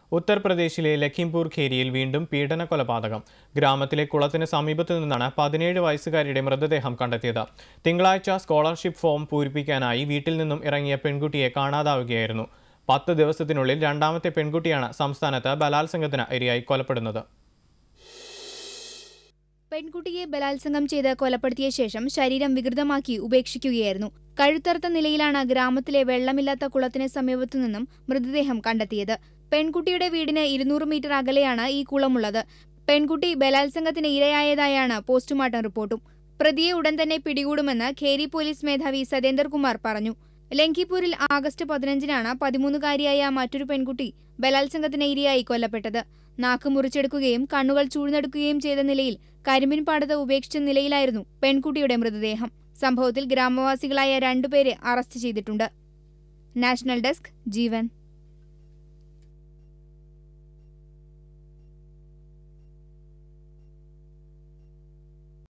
ഉത്തർപ്രദേശിലെ ലഖിംപൂർ ഖേരിയിൽ വീണ്ടും പീഡന കൊലപാതകം ഗ്രാമത്തിലെ കുളത്തിന് സമീപത്തു നിന്നാണ് പതിനേഴ് വയസ്സുകാരിയുടെ മൃതദേഹം കണ്ടെത്തിയത് തിങ്കളാഴ്ച സ്കോളർഷിപ്പ് ഫോം പൂരിപ്പിക്കാനായി വീട്ടിൽ നിന്നും ഇറങ്ങിയ പെൺകുട്ടിയെ കാണാതാവുകയായിരുന്നു പത്ത് ദിവസത്തിനുള്ളിൽ രണ്ടാമത്തെ പെൺകുട്ടിയാണ് സംസ്ഥാനത്ത് ബലാത്സംഗത്തിന് ഇരയായി കൊലപ്പെടുന്നത് പെൺകുട്ടിയെ ബലാത്സംഗം ചെയ്ത് കൊലപ്പെടുത്തിയ ശേഷം ശരീരം വികൃതമാക്കി ഉപേക്ഷിക്കുകയായിരുന്നു കഴുത്തറുത്ത നിലയിലാണ് ഗ്രാമത്തിലെ വെള്ളമില്ലാത്ത കുളത്തിന് സമീപത്തു നിന്നും മൃതദേഹം കണ്ടെത്തിയത് പെൺകുട്ടിയുടെ വീടിന് ഇരുന്നൂറ് മീറ്റർ അകലെയാണ് ഈ കുളമുള്ളത് പെൺകുട്ടി ബലാത്സംഗത്തിന് ഇരയായതായാണ് പോസ്റ്റ്മോർട്ടം റിപ്പോർട്ടും പ്രതിയെ ഉടൻ തന്നെ പിടികൂടുമെന്ന് ഖേരി പോലീസ് മേധാവി സതേന്ദർ കുമാർ പറഞ്ഞു ലങ്കിപൂരിൽ ആഗസ്റ്റ് പതിനഞ്ചിനാണ് പതിമൂന്നുകാരിയായ മറ്റൊരു പെൺകുട്ടി ബലാത്സംഗത്തിന് ഇരയായി കൊല്ലപ്പെട്ടത് നാക്ക് മുറിച്ചെടുക്കുകയും കണ്ണുകൾ ചൂഴ്ന്നെടുക്കുകയും ചെയ്ത നിലയിൽ കരിമ്പിൻ പാടത്ത് ഉപേക്ഷിച്ച നിലയിലായിരുന്നു പെൺകുട്ടിയുടെ മൃതദേഹം സംഭവത്തിൽ ഗ്രാമവാസികളായ രണ്ടുപേരെ അറസ്റ്റ് ചെയ്തിട്ടുണ്ട് നാഷണൽ ഡെസ്ക് ജീവൻ